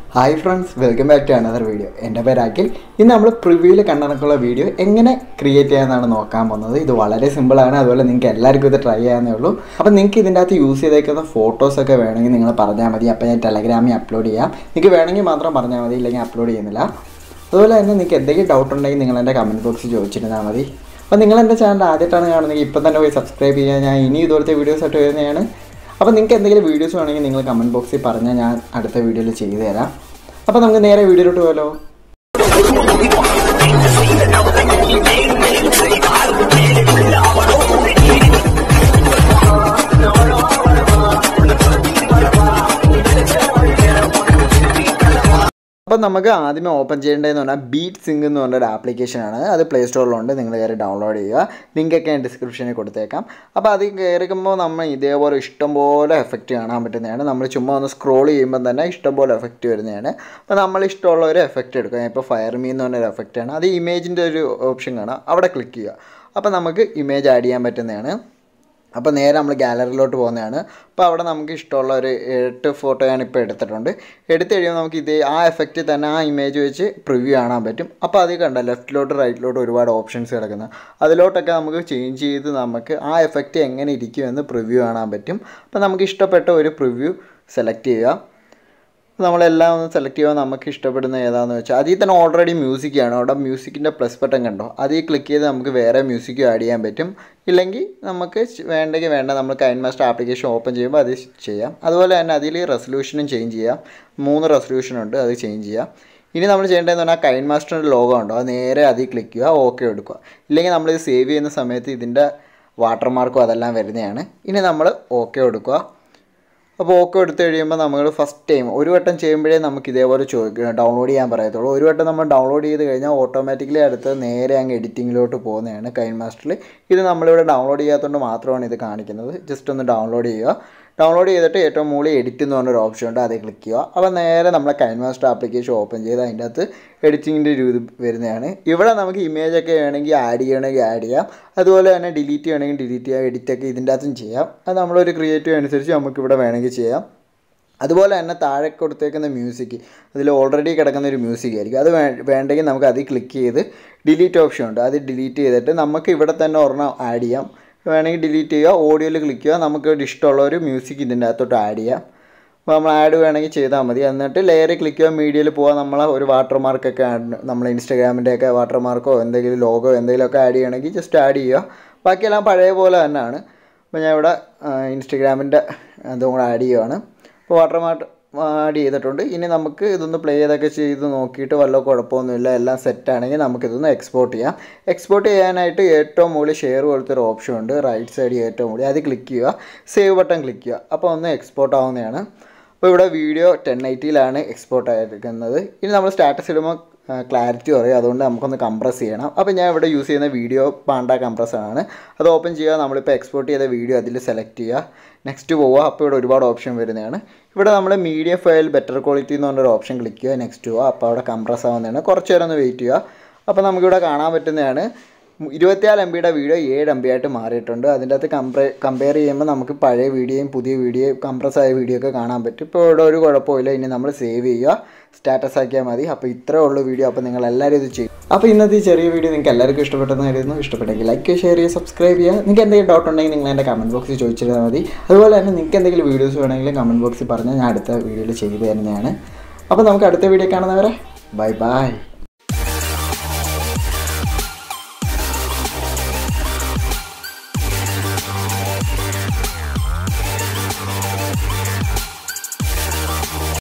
hi friends welcome back to another video എൻ്റെ പേര് അഖിൽ ഇന്ന് നമ്മൾ പ്രിവ്യൂവിൽ കണ്ടിറക്കുള്ള വീഡിയോ എങ്ങനെ ക്രിയേറ്റ് ചെയ്യാമെന്നാണ് നോക്കാൻ പോകുന്നത് ഇത് വളരെ സിമ്പിളാണ് അതുപോലെ നിങ്ങൾക്ക് എല്ലാവർക്കും ഇത് ട്രൈ ചെയ്യാവുന്നേ ഉള്ളൂ അപ്പോൾ നിങ്ങൾക്ക് ഇതിൻ്റെ അകത്ത് യൂസ് ചെയ്തേക്കുന്ന ഫോട്ടോസൊക്കെ വേണമെങ്കിൽ നിങ്ങൾ പറഞ്ഞാൽ മതി അപ്പോൾ ഞാൻ ടെലഗ്രാമിൽ അപ്ലോഡ് ചെയ്യാം നിങ്ങൾക്ക് വേണമെങ്കിൽ മാത്രം പറഞ്ഞാൽ മതി ഇല്ലെങ്കിൽ അപ്ലോഡ് ചെയ്യുന്നില്ല അതുപോലെ തന്നെ നിങ്ങൾക്ക് എന്തെങ്കിലും ഡൗട്ട് ഉണ്ടെങ്കിൽ നിങ്ങൾ എൻ്റെ കമൻറ്റ് ബോക്സിൽ ചോദിച്ചിരുന്നാൽ മതി അപ്പോൾ നിങ്ങൾ എൻ്റെ ചാനൽ ആദ്യമായിട്ടാണ് കാണുന്നതെങ്കിൽ ഇപ്പം തന്നെ പോയി സബ്സ്ക്രൈബ് ചെയ്യുക ഞാൻ ഇനി ഇതുപോലത്തെ വീഡിയോസ് ആയിട്ട് വരുന്നതാണ് അപ്പോൾ നിങ്ങൾക്ക് എന്തെങ്കിലും വീഡിയോസ് വേണമെങ്കിൽ നിങ്ങൾ കമൻറ്റ് ബോക്സിൽ പറഞ്ഞാൽ ഞാൻ അടുത്ത വീഡിയോയിൽ ചെയ്തു തരാം അപ്പോൾ നമുക്ക് നേരെ വീഡിയോയിലോട്ട് പോയാലോ അപ്പം നമുക്ക് ആദ്യമേ ഓപ്പൺ ചെയ്യേണ്ടതെന്ന് പറഞ്ഞാൽ ബീറ്റ് സിങ്ക് എന്ന് പറഞ്ഞൊരു ആപ്ലിക്കേഷനാണ് അത് പ്ലേ സ്റ്റോറിലുണ്ട് നിങ്ങൾ കയറി ഡൗൺലോഡ് ചെയ്യുക ലിങ്കൊക്കെ ഞാൻ ഡിസ്ക്രിപ്ഷനിൽ കൊടുത്തേക്കാം അപ്പോൾ അത് കയറിക്കുമ്പോൾ നമ്മൾ ഇതേപോലെ ഇഷ്ടംപോലെ എഫക്റ്റ് കാണാൻ പറ്റുന്നതാണ് നമ്മൾ ചുമ്മാ ഒന്ന് സ്ക്രോൾ ചെയ്യുമ്പോൾ തന്നെ ഇഷ്ടംപോലെ എഫക്റ്റ് വരുന്നതാണ് അപ്പോൾ നമ്മൾ ഇഷ്ടമുള്ള ഒരു എഫക്റ്റ് എടുക്കുക ഇപ്പോൾ ഫയർ മീ എന്ന് പറഞ്ഞൊരു എഫക്റ്റാണ് അത് ഇമേജിൻ്റെ ഒരു ഓപ്ഷൻ കാണാം അവിടെ ക്ലിക്ക് ചെയ്യുക അപ്പോൾ നമുക്ക് ഇമേജ് ആഡ് ചെയ്യാൻ പറ്റുന്നതാണ് അപ്പോൾ നേരെ നമ്മൾ ഗാലറിയിലോട്ട് പോകുന്നതാണ് അപ്പോൾ അവിടെ നമുക്ക് ഇഷ്ടമുള്ള ഒരു എട്ട് ഫോട്ടോ ഞാൻ ഇപ്പോൾ എടുത്തിട്ടുണ്ട് എടുത്തു കഴിയുമ്പോൾ നമുക്ക് ഇതേ ആ എഫക്റ്റ് തന്നെ ആ ഇമേജ് വെച്ച് പ്രിവ്യൂ കാണാൻ പറ്റും അപ്പോൾ അത് കണ്ട ലെഫ്റ്റിലോട്ട് റൈറ്റിലോട്ട് ഒരുപാട് ഓപ്ഷൻസ് കിടക്കുന്നത് അതിലോട്ടൊക്കെ നമുക്ക് ചേഞ്ച് ചെയ്ത് നമുക്ക് ആ എഫക്റ്റ് എങ്ങനെ ഇരിക്കുമെന്ന് പ്രിവ്യൂ കാണാൻ പറ്റും അപ്പോൾ നമുക്ക് ഇഷ്ടപ്പെട്ട ഒരു പ്രിവ്യൂ സെലക്ട് ചെയ്യുക നമ്മളെല്ലാം ഒന്ന് സെലക്ട് ചെയ്യുമ്പോൾ നമുക്ക് ഇഷ്ടപ്പെടുന്ന ഏതാണെന്ന് വെച്ചാൽ അതിൽ തന്നെ ഓൾറെഡി മ്യൂസിക്കാണ് അവിടെ മ്യൂസിക്കിൻ്റെ പ്ലസ് ബട്ടൺ കണ്ടോ അതിൽ ക്ലിക്ക് ചെയ്ത് നമുക്ക് വേറെ മ്യൂസിക്കും ആഡ് ചെയ്യാൻ പറ്റും ഇല്ലെങ്കിൽ നമുക്ക് വേണ്ടെങ്കിൽ വേണ്ട നമ്മൾ കൈൻ മാസ്റ്റർ ആപ്ലിക്കേഷൻ ഓപ്പൺ ചെയ്യുമ്പോൾ അത് ചെയ്യാം അതുപോലെ തന്നെ അതിൽ റെസൊല്യൂഷനും ചേഞ്ച് ചെയ്യാം മൂന്ന് റെസൊല്യൂഷൻ ഉണ്ട് അത് ചേഞ്ച് ചെയ്യാം ഇനി നമ്മൾ ചെയ്യേണ്ടതെന്ന് പറഞ്ഞാൽ കൈൻ മാസ്റ്ററിൻ്റെ ലോഗോ ഉണ്ടോ അത് നേരെ അതിൽ ക്ലിക്ക് ചെയ്യുക ഓക്കെ എടുക്കുക ഇല്ലെങ്കിൽ നമ്മളിത് സേവ് ചെയ്യുന്ന സമയത്ത് ഇതിൻ്റെ വാട്ടർമാർക്കും അതെല്ലാം വരുന്നതാണ് ഇനി നമ്മൾ ഓക്കെ എടുക്കുക അപ്പോൾ ഓക്കെ എടുത്ത് കഴിയുമ്പോൾ നമ്മൾ ഫസ്റ്റ് ടൈം ഒരു വട്ടം ചെയ്യുമ്പോഴേ നമുക്ക് ഇതേപോലെ ചോദിക്കുക ഡൗൺലോഡ് ചെയ്യാൻ പറയത്തുള്ളൂ ഒരു വട്ടം നമ്മൾ ഡൗൺലോഡ് ചെയ്ത് കഴിഞ്ഞാൽ ഓട്ടോമാറ്റിക്കലി അടുത്ത് നേരെ അങ്ങ് എഡിറ്റിങ്ങിലോട്ട് പോകുന്നതാണ് കൈൻ മാസ്റ്ററിൽ ഇത് നമ്മളിവിടെ ഡൗൺലോഡ് ചെയ്യാത്തതുകൊണ്ട് മാത്രമാണ് ഇത് കാണിക്കുന്നത് ജസ്റ്റ് ഒന്ന് ഡൗൺലോഡ് ചെയ്യുക ഡൗൺലോഡ് ചെയ്തിട്ട് ഏറ്റവും മുകളിൽ എഡിറ്റ് എന്ന് പറഞ്ഞൊരു ഓപ്ഷൻ ഉണ്ട് അതിൽ ക്ലിക്ക് ചെയ്യുക അപ്പോൾ നേരെ നമ്മളെ കൈൻ മാസ്റ്റർ ആപ്ലിക്കേഷൻ ഓപ്പൺ ചെയ്ത് അതിൻ്റെ അകത്ത് എഡിറ്റിങ്ങിൻ്റെ ഒരു ഇത് വരുന്നതാണ് ഇവിടെ നമുക്ക് ഇമേജൊക്കെ വേണമെങ്കിൽ ആഡ് ചെയ്യണമെങ്കിൽ ആഡ് ചെയ്യാം അതുപോലെ തന്നെ ഡിലീറ്റ് ചെയ്യണമെങ്കിൽ ഡിലീറ്റ് ചെയ്യാം എഡിറ്റൊക്കെ ഇതിൻ്റെ അകത്തും ചെയ്യാം അത് നമ്മളൊരു ക്രിയേറ്റീവ് അനുസരിച്ച് നമുക്ക് ഇവിടെ വേണമെങ്കിൽ ചെയ്യാം അതുപോലെ തന്നെ താഴെ കൊടുത്തേക്കുന്ന മ്യൂസിക് അതിൽ ഓൾറെഡി കിടക്കുന്ന ഒരു മ്യൂസിക് ആയിരിക്കും അത് വേണ്ടെങ്കിൽ നമുക്ക് അതിൽ ക്ലിക്ക് ചെയ്ത് ഡിലീറ്റ് ഓപ്ഷൻ ഉണ്ട് അത് ഡിലീറ്റ് ചെയ്തിട്ട് നമുക്ക് ഇവിടെ തന്നെ ഒരെണ്ണം ആഡ് ചെയ്യാം വേണമെങ്കിൽ ഡിലീറ്റ് ചെയ്യുക ഓഡിയോയിൽ ക്ലിക്ക് ചെയ്യുക നമുക്ക് ഒരു ഇഷ്ടമുള്ള ഒരു മ്യൂസിക് ഇതിൻ്റെ അകത്തോട്ട് ആഡ് ചെയ്യാം അപ്പോൾ നമ്മൾ ആഡ് വേണമെങ്കിൽ ചെയ്താൽ മതി എന്നിട്ട് ലെയർ ക്ലിക്ക് ചെയ്യുക മീഡിയയിൽ പോകാൻ നമ്മൾ ഒരു വാട്ടർ മാർക്കൊക്കെ ആഡ് നമ്മൾ ഇൻസ്റ്റാഗ്രാമിൻ്റെയൊക്കെ വാട്ടർ മാർക്കോ എന്തെങ്കിലും ലോഗോ എന്തെങ്കിലുമൊക്കെ ആഡ് ചെയ്യണമെങ്കിൽ ജസ്റ്റ് ആഡ് ചെയ്യുക ബാക്കിയെല്ലാം പഴയ പോലെ തന്നെയാണ് അപ്പോൾ ഞാൻ ഇവിടെ ഇൻസ്റ്റഗ്രാമിൻ്റെ അതും കൂടെ ആഡ് ചെയ്യുവാണ് അപ്പോൾ വാട്ടർ മാർട്ട് ആഡ് ചെയ്തിട്ടുണ്ട് ഇനി നമുക്ക് ഇതൊന്ന് പ്ലേ ചെയ്തൊക്കെ ചെയ്ത് നോക്കിയിട്ട് വല്ല കുഴപ്പമൊന്നുമില്ല എല്ലാം സെറ്റാണെങ്കിൽ നമുക്കിതൊന്ന് എക്സ്പോർട്ട് ചെയ്യാം എക്സ്പോർട്ട് ചെയ്യാനായിട്ട് ഏറ്റവും മുകളിൽ ഷെയർ പോലത്തെ ഓപ്ഷൻ ഉണ്ട് റൈറ്റ് സൈഡിൽ ഏറ്റവും മുകളിൽ അത് ക്ലിക്ക് ചെയ്യുക സേവ് ബട്ടൺ ക്ലിക്ക് ചെയ്യുക അപ്പോൾ ഒന്ന് എക്സ്പോർട്ട് ആവുന്നതാണ് അപ്പോൾ ഇവിടെ വീഡിയോ ടെൻ എയ്റ്റിയിലാണ് എക്സ്പോർട്ട് ആയിരിക്കുന്നത് ഇനി നമ്മൾ സ്റ്റാറ്റസ് ഇടുമ്പോൾ ക്ലാരിറ്റി കുറയും അതുകൊണ്ട് നമുക്കൊന്ന് കംപ്രസ് ചെയ്യണം അപ്പോൾ ഞാൻ ഇവിടെ യൂസ് ചെയ്യുന്ന വീഡിയോ പാണ്ട കംപ്രസറാണ് അത് ഓപ്പൺ ചെയ്യുക നമ്മളിപ്പോൾ എക്സ്പോർട്ട് ചെയ്ത വീഡിയോ അതിൽ സെലക്ട് ചെയ്യുക നെക്സ്റ്റ് പോവുക അപ്പോൾ ഇവിടെ ഒരുപാട് ഓപ്ഷൻ വരുന്നതാണ് ഇവിടെ നമ്മൾ മീഡിയം ഫയൽ ബെറ്റർ ക്വാളിറ്റി എന്ന് പറഞ്ഞൊരു ഓപ്ഷൻ ക്ലിക്ക് ചെയ്യുക നെക്സ്റ്റ് പോവുക അപ്പോൾ അവിടെ കംപ്രസ് ആവുന്നതാണ് കുറച്ച് നേരം ഒന്ന് വെയിറ്റ് ചെയ്യുക അപ്പോൾ നമുക്കിവിടെ കാണാൻ പറ്റുന്നതാണ് ഇരുപത്തിനാല് എം ബിയുടെ വീഡിയോ ഏഴ് എം ബി ആയിട്ട് മാറിയിട്ടുണ്ട് അതിൻ്റെ അകത്ത് കമ്പയർ കമ്പയർ ചെയ്യുമ്പോൾ നമുക്ക് പഴയ വീഡിയോയും പുതിയ വീഡിയോയും കംപ്രസ് ആയ വീഡിയോ ഒക്കെ കാണാൻ പറ്റും ഇപ്പോൾ ഇവിടെ ഒരു കുഴപ്പമില്ല ഇനി നമ്മൾ സേവ് ചെയ്യുക സ്റ്റാറ്റസ് ആക്കിയാൽ മതി അപ്പോൾ ഇത്രേ ഉള്ളൂ വീഡിയോ അപ്പോൾ നിങ്ങൾ എല്ലാവരും ഇത് ചെയ്യും അപ്പോൾ ഇന്നത്തെ ഈ ചെറിയ വീഡിയോ നിങ്ങൾക്ക് എല്ലാവർക്കും ഇഷ്ടപ്പെട്ടെന്നായിരുന്നു ഇഷ്ടപ്പെട്ടെങ്കിൽ ലൈക്ക് ഷെയർ ചെയ്യുക സബ്സ്ക്രൈബ് ചെയ്യുക നിങ്ങൾക്ക് എന്തെങ്കിലും ഡൗട്ട് ഉണ്ടെങ്കിൽ നിങ്ങൾ എൻ്റെ കമൻറ്റ് ബോക്സിൽ ചോദിച്ചിരുന്നാൽ മതി അതുപോലെ തന്നെ നിങ്ങൾക്ക് എന്തെങ്കിലും വീഡിയോസ് വേണമെങ്കിൽ കമൻറ്റ് ബോക്സിൽ പറഞ്ഞാൽ ഞാൻ അടുത്ത വീഡിയോയിൽ ചെയ്തു തരുന്നതാണ് അപ്പോൾ നമുക്ക് അടുത്ത വീഡിയോ കാണുന്നവരെ ബൈ ബൈ